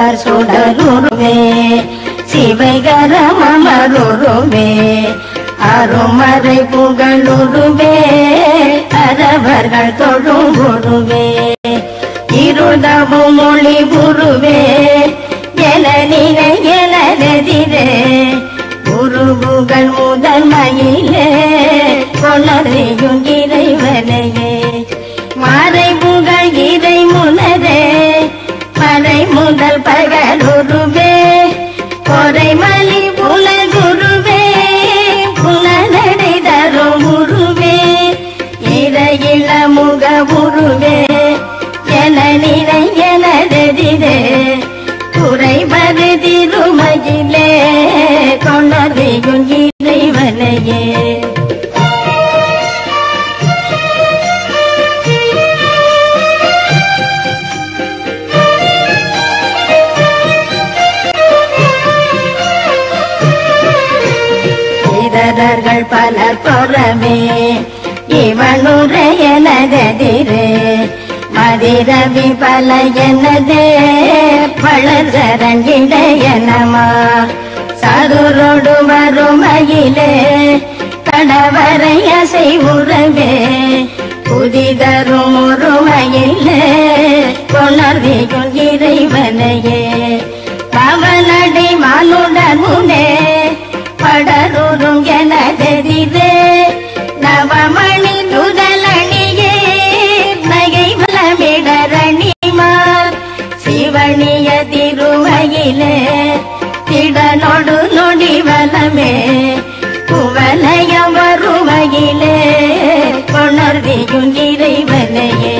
சுடர் சுடருருவே சிவைகரம் அமருருவே அருமறை புகழுருவே அரவர்கள் தொழும் குருவே இருதவும் மொழி குருவே என நினை எனதெதிரே குருகுகள் முதன்மையிலே கொணரையும் இறைவனையே மறைபுகள் இறை முனரே மறை முதல் பகலுருவே கொறைமலி புலகுருவே புலனடை தரும் குருவே இறையில முக உருவே என நினை எனதெதிரே குறைவது திருமகிலே கொண்டதையும் இறைவனையே இதரர்கள் பலர் புறமே இவனுடைய நகதிரே மதிரவி பல எனதே பழசரங்கிடையனமா சதுரோடு வறுமையிலே கடவரை அசை உறவே புதிதரும் ஒருமையிலே கொணர்வியும் இறைவனையே பவனடை மானுடன் முனே படருறும் எனதெதிரே நவமணி நுதலணியே நகை வளமிடரணிமார் சிவனிய திருமையிலே திடனொடு நொடி வலமே குவலயம் வருமையிலே கொணர்வியும் இறைவனையே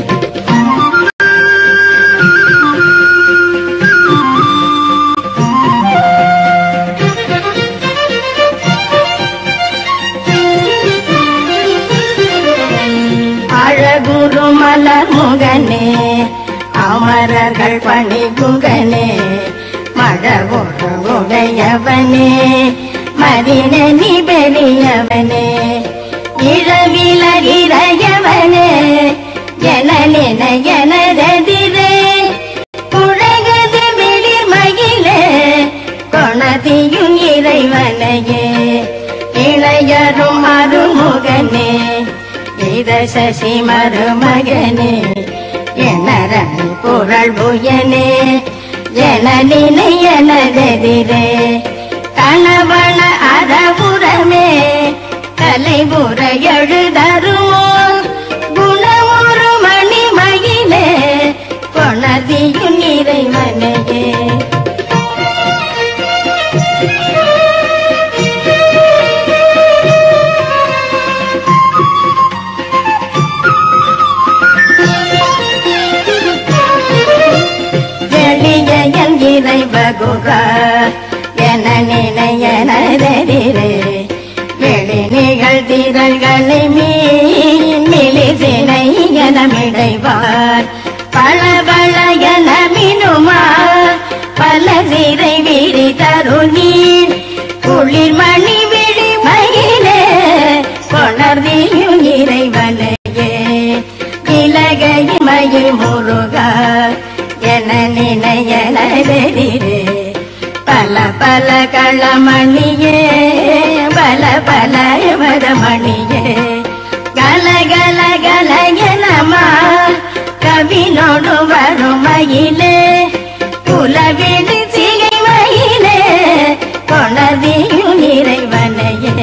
அழகுரு மலர் முகனே அமரர்கள் பணி குகனே மழவுரு உடையவனே மதினி பெரியவனே இளவிலர் இறையவனே என நின எனதெதிரே குழகது வெளிர் மகிழே கொணதியும் இறைவனையே இளையரும் அருமுகனே இத சசி மருமகனே எனரணி புரள் புயனே என நினை எனதெதிரே கணவன அறபுறமே தலைபுற எழுதருமோ குணமுறு மணிமயிலே கொணதியும் இறைவனையே எளிய என் இறைவகுக என நினையனதெதிரே வெளி நிகழ்திரள்களை மீன் மிளிசினை எனமிடைவார் பல பல என மினுமா பல சிறை விரி தருணீர் குளிர் மணி விழி மயிலே கொணர்தியும் இறைவனையே இலகை மயில் முருகா என நினையனதெதிரே பல பல களமணியே பல பல மணியே கல கல கல எனமா கவினோடு வரும் மயிலே குலவிழி சிகை மயிலே கொணர்தியும் இறைவனையே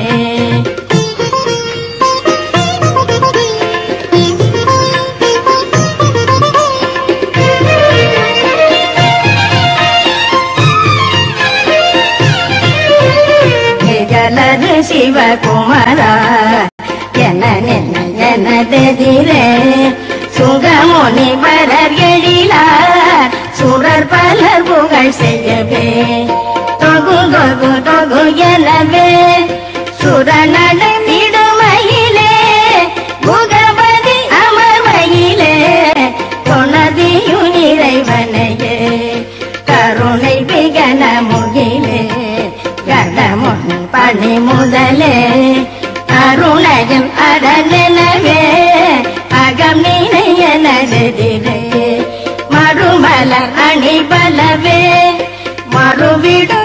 ஜலரு சிவகுமாரா என நின்ன எனதெதிரே சுகமுனி பரர் எழிலார் சுரர் பலர் புகழ் செய்யவே தொகு தொகு தொகு எனவே சுரநடமிடுமையிலே முகபதி அமர்வையிலே கொணதியும் இறைவனையே கருணை விகன முகிலே கடமுன் பணி முதலே அருணையும் அரணவே அகம் நினையனதிரே மறுமலர் அணி பலவே மறுவிடு